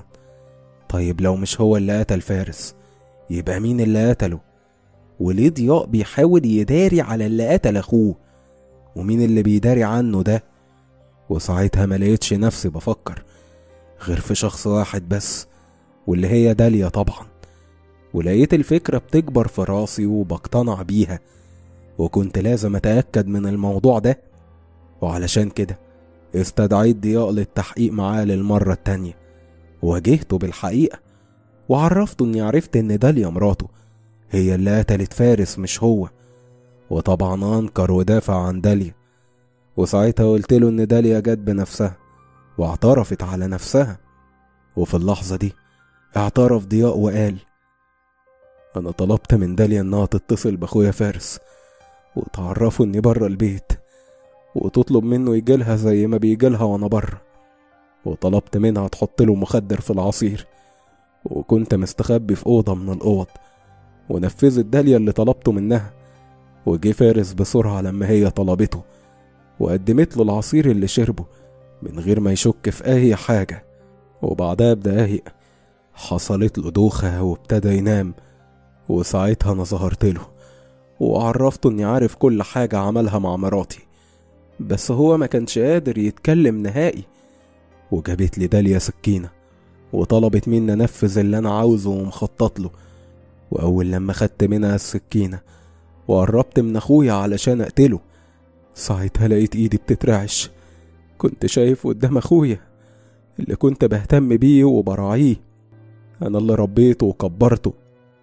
طيب لو مش هو اللي قتل فارس يبقى مين اللي قتله وليه ضياء بيحاول يداري على اللي قتل أخوه ومين اللي بيداري عنه ده وساعتها ما لقيتش نفسي بفكر غير في شخص واحد بس واللي هي داليا طبعا ولقيت الفكرة بتكبر في راسي وبقتنع بيها وكنت لازم أتأكد من الموضوع ده وعلشان كده استدعيت ضياء للتحقيق معاه للمرة التانية واجهته بالحقيقة وعرفته إني عرفت إن داليا مراته هي اللي قتلت فارس مش هو وطبعا أنكر ودافع عن داليا وساعتها قلت له إن داليا جت بنفسها واعترفت على نفسها وفي اللحظة دي اعترف ضياء وقال أنا طلبت من داليا إنها تتصل بأخويا فارس وتعرفه إني بره البيت وتطلب منه يجيلها زي ما بيجيلها وأنا بره وطلبت منها تحط له مخدر في العصير وكنت مستخبي في أوضة من الأوض ونفذت داليا اللي طلبته منها وجه فارس بسرعة لما هي طلبته وقدمت له العصير اللي شربه من غير ما يشك في أي حاجة وبعدها بدقايق حصلت له دوخة وابتدى ينام وساعتها أنا ظهرت له وعرفته إني عارف كل حاجة عملها مع مراتي بس هو ما كانش قادر يتكلم نهائي وجابت لي داليا سكينة وطلبت مني أنفذ اللي أنا عاوزه ومخطط له وأول لما خدت منها السكينة وقربت من أخويا علشان أقتله ساعتها لقيت إيدي بتترعش كنت شايف قدام أخويا اللي كنت بهتم بيه وبراعيه أنا اللي ربيته وكبرته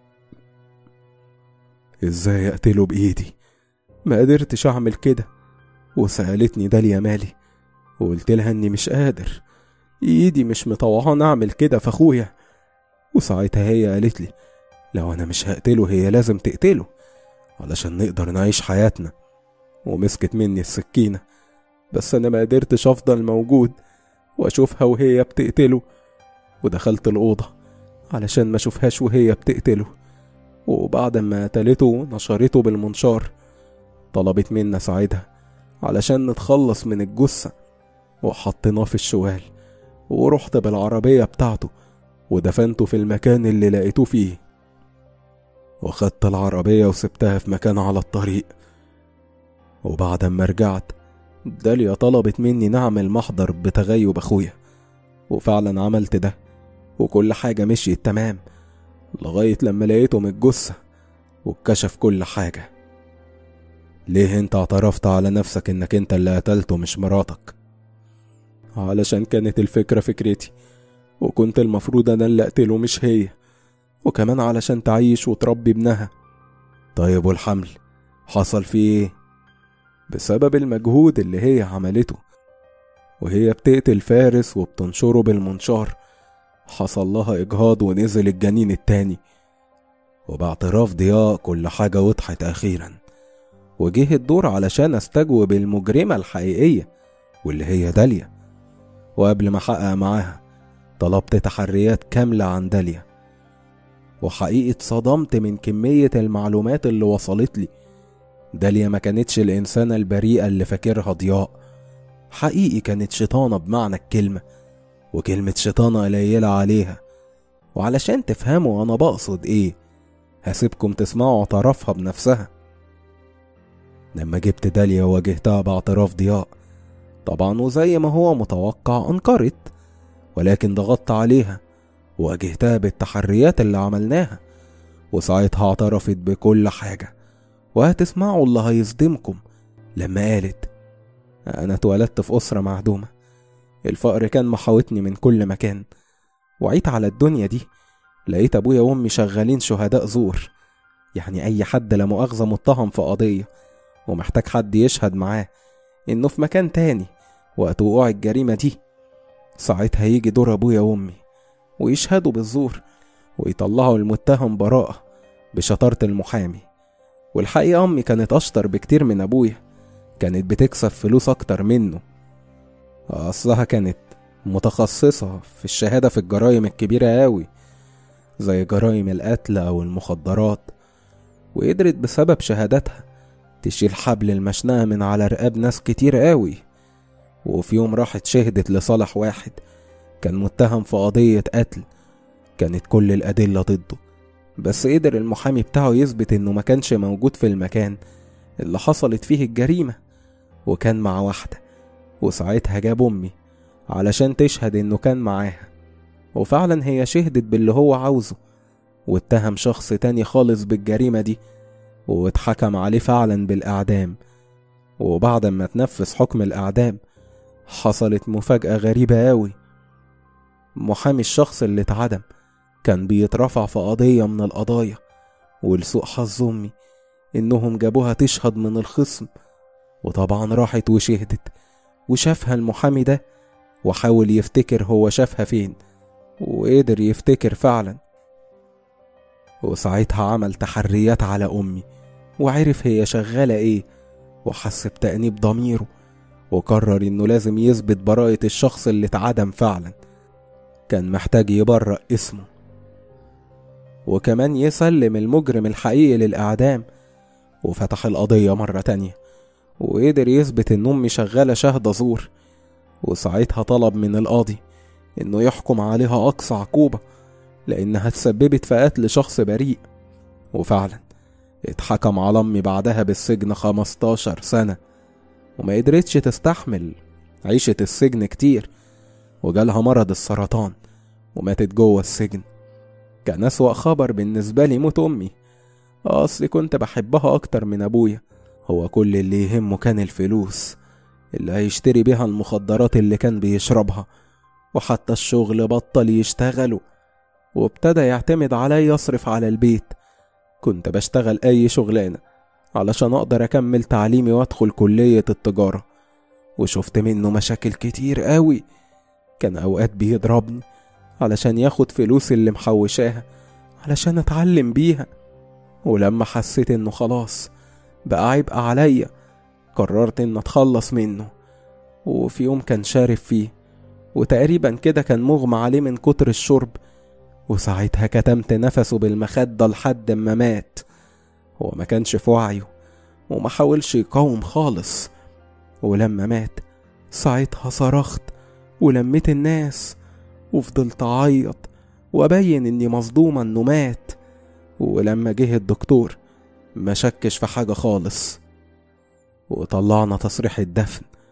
إزاي أقتله بإيدي ما قدرتش أعمل كده وسألتني داليا مالي وقلت لها إني مش قادر إيدي مش مطوعان أعمل كده في أخويا وساعتها هي قالت لي لو أنا مش هقتله هي لازم تقتله علشان نقدر نعيش حياتنا ومسكت مني السكينة بس أنا ما قدرتش أفضل موجود وأشوفها وهي بتقتله ودخلت الأوضة علشان ما أشوفهاش وهي بتقتله وبعد ما قتلته نشرته بالمنشار طلبت منا ساعدها علشان نتخلص من الجثة وحطيناه في الشوال ورحت بالعربية بتاعته ودفنته في المكان اللي لقيته فيه وخدت العربية وسبتها في مكان على الطريق وبعد ما رجعت داليا طلبت مني نعمل محضر بتغيب أخويا وفعلا عملت ده وكل حاجة مشيت تمام لغاية لما لقيته من الجثة واتكشف كل حاجة ليه انت اعترفت على نفسك انك انت اللي قتلته مش مراتك علشان كانت الفكرة فكرتي وكنت المفروض انا اللي اقتله مش هي وكمان علشان تعيش وتربي ابنها طيب والحمل حصل فيه ايه بسبب المجهود اللي هي عملته وهي بتقتل فارس وبتنشره بالمنشار حصل لها إجهاض ونزل الجنين التاني وباعتراف ضياء كل حاجة وضحت أخيرا وجه الدور علشان استجوب المجرمة الحقيقية واللي هي داليا وقبل ما أحقق معاها طلبت تحريات كاملة عن داليا وحقيقة صدمت من كمية المعلومات اللي وصلت لي داليا ما كانتش الإنسانة البريئة اللي فاكرها ضياء حقيقي كانت شيطانة بمعنى الكلمة وكلمة شيطانة قليلة عليها وعلشان تفهموا أنا بقصد إيه هسيبكم تسمعوا اعترافها بنفسها لما جبت داليا وواجهتها باعتراف ضياء طبعا وزي ما هو متوقع انكرت ولكن ضغطت عليها وواجهتها بالتحريات اللي عملناها وساعتها اعترفت بكل حاجة وهتسمعوا اللي هيصدمكم لما قالت أنا اتولدت في أسرة معدومة الفقر كان محاوطني من كل مكان وعيت على الدنيا دي لقيت أبويا وأمي شغالين شهداء زور يعني أي حد لا مؤاخذة متهم في قضية ومحتاج حد يشهد معاه إنه في مكان تاني وقت وقوع الجريمة دي ساعتها يجي دور أبويا وأمي ويشهدوا بالزور ويطلعوا المتهم براءة بشطارة المحامي والحقيقة أمي كانت أشطر بكتير من أبويا كانت بتكسب فلوس أكتر منه أصلها كانت متخصصة في الشهادة في الجرائم الكبيرة أوي زي جرائم القتل أو المخدرات وقدرت بسبب شهاداتها تشيل حبل المشنقة من على رقاب ناس كتير أوي وفي يوم راحت شهدت لصالح واحد كان متهم في قضية قتل كانت كل الأدلة ضده بس قدر المحامي بتاعه يثبت إنه ما كانش موجود في المكان اللي حصلت فيه الجريمة وكان مع واحدة وساعتها جاب أمي علشان تشهد إنه كان معاها وفعلا هي شهدت باللي هو عاوزه واتهم شخص تاني خالص بالجريمة دي واتحكم عليه فعلا بالإعدام وبعد ما تنفذ حكم الإعدام حصلت مفاجأة غريبة أوي محامي الشخص اللي اتعدم كان بيترفع في قضية من القضايا ولسوء حظ أمي إنهم جابوها تشهد من الخصم وطبعا راحت وشهدت وشافها المحامي ده وحاول يفتكر هو شافها فين وقدر يفتكر فعلا وساعتها عمل تحريات على أمي وعرف هي شغالة إيه وحس بتأنيب ضميره وقرر إنه لازم يثبت براءة الشخص اللي اتعدم فعلا كان محتاج يبرأ اسمه وكمان يسلم المجرم الحقيقي للإعدام وفتح القضية مرة تانية وقدر يثبت إن أمي شغالة شهد زور وساعتها طلب من القاضي إنه يحكم عليها أقصى عقوبة لأنها تسببت في قتل شخص بريء وفعلا اتحكم على أمي بعدها بالسجن 15 سنة وما قدرتش تستحمل عيشة السجن كتير وجالها مرض السرطان وماتت جوه السجن كان أسوأ خبر بالنسبة لي موت أمي أصلي كنت بحبها أكتر من أبويا هو كل اللي يهمه كان الفلوس اللي هيشتري بيها المخدرات اللي كان بيشربها وحتى الشغل بطل يشتغله وابتدى يعتمد علي يصرف على البيت كنت بشتغل أي شغلانة علشان أقدر أكمل تعليمي وأدخل كلية التجارة وشفت منه مشاكل كتير قوي كان أوقات بيضربني علشان ياخد فلوس اللي محوشاها علشان أتعلم بيها ولما حسيت إنه خلاص بقى عبء عليا قررت إن أتخلص منه وفي يوم كان شارب فيه وتقريبا كده كان مغمى عليه من كتر الشرب وساعتها كتمت نفسه بالمخدة لحد ما مات هو ما كانش في وعيه وما حاولش يقاوم خالص ولما مات ساعتها صرخت ولميت الناس وفضلت أعيط وأبين إني مصدومة إنه مات ولما جه الدكتور ما شكش في حاجة خالص وطلعنا تصريح الدفن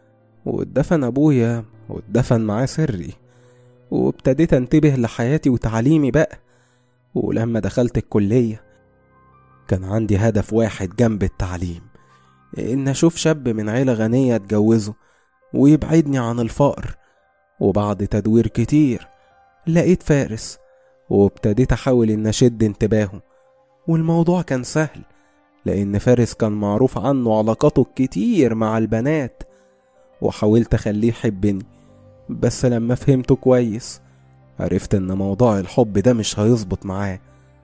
واتدفن أبويا واتدفن معاه سري وابتديت انتبه لحياتي وتعليمي بقى ولما دخلت الكلية كان عندي هدف واحد جنب التعليم إن أشوف شاب من عيلة غنية أتجوزه ويبعدني عن الفقر وبعد تدوير كتير لقيت فارس وابتديت أحاول إن أشد انتباهه والموضوع كان سهل لأن فارس كان معروف عنه علاقاته الكتير مع البنات وحاولت أخليه يحبني بس لما فهمته كويس عرفت إن موضوع الحب ده مش هيظبط معاه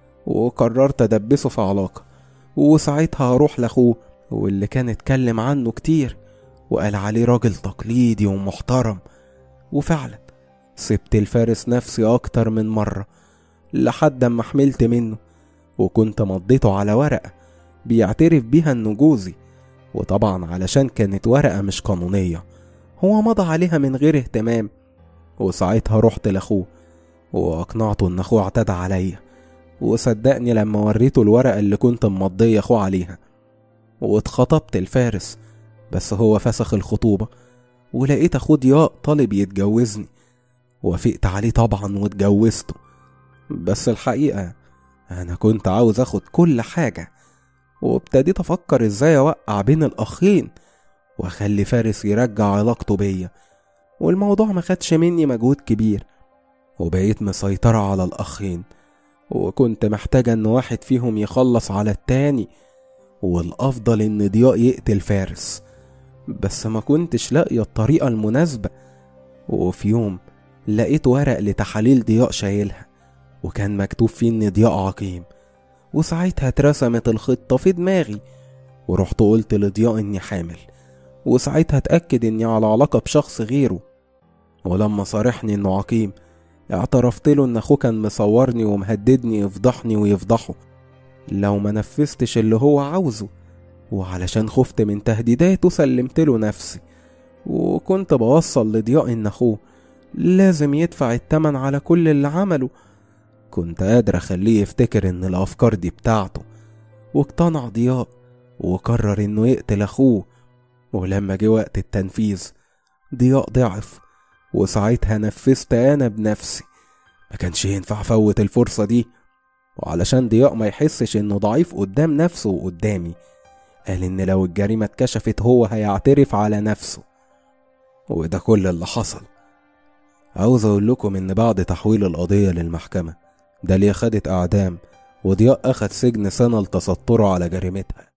وقررت أدبسه في علاقة وساعتها هروح لأخوه واللي كان اتكلم عنه كتير وقال عليه راجل تقليدي ومحترم وفعلا سبت الفارس نفسي أكتر من مرة لحد أما حملت منه وكنت مضيته على ورقة بيعترف بيها إنه جوزي وطبعا علشان كانت ورقة مش قانونية هو مضى عليها من غير اهتمام وساعتها رحت لأخوه وأقنعته إن أخوه اعتدى عليا وصدقني لما وريته الورقة اللي كنت ممضية أخوه عليها واتخطبت الفارس بس هو فسخ الخطوبة ولقيت أخوه ضياء طالب يتجوزني وافقت عليه طبعا واتجوزته بس الحقيقة أنا كنت عاوز أخد كل حاجة وابتديت أفكر إزاي أوقع بين الأخين وأخلي فارس يرجع علاقته بيا والموضوع ما خدش مني مجهود كبير وبقيت مسيطرة على الأخين وكنت محتاجة إن واحد فيهم يخلص على التاني والأفضل إن ضياء يقتل فارس بس ما كنتش لاقية الطريقة المناسبة وفي يوم لقيت ورق لتحاليل ضياء شايلها وكان مكتوب فيه إن ضياء عقيم وساعتها اترسمت الخطة في دماغي ورحت قلت لضياء إني حامل وساعتها اتأكد إني على علاقة بشخص غيره ولما صارحني إنه عقيم اعترفت له إن أخوه كان مصورني ومهددني يفضحني ويفضحه لو ما نفذتش اللي هو عاوزه وعلشان خفت من تهديداته سلمت له نفسي وكنت بوصل لضياء إن أخوه لازم يدفع التمن على كل اللي عمله كنت قادر أخليه يفتكر إن الأفكار دي بتاعته واقتنع ضياء وقرر إنه يقتل أخوه ولما جه وقت التنفيذ ضياء ضعف وساعتها نفذت أنا بنفسي ما كانش ينفع أفوت الفرصة دي وعلشان ضياء ما يحسش إنه ضعيف قدام نفسه وقدامي قال إن لو الجريمة اتكشفت هو هيعترف على نفسه وده كل اللي حصل عاوز أقول لكم إن بعد تحويل القضية للمحكمة داليا خدت أعدام وضياء أخد سجن سنة لتستره على جريمتها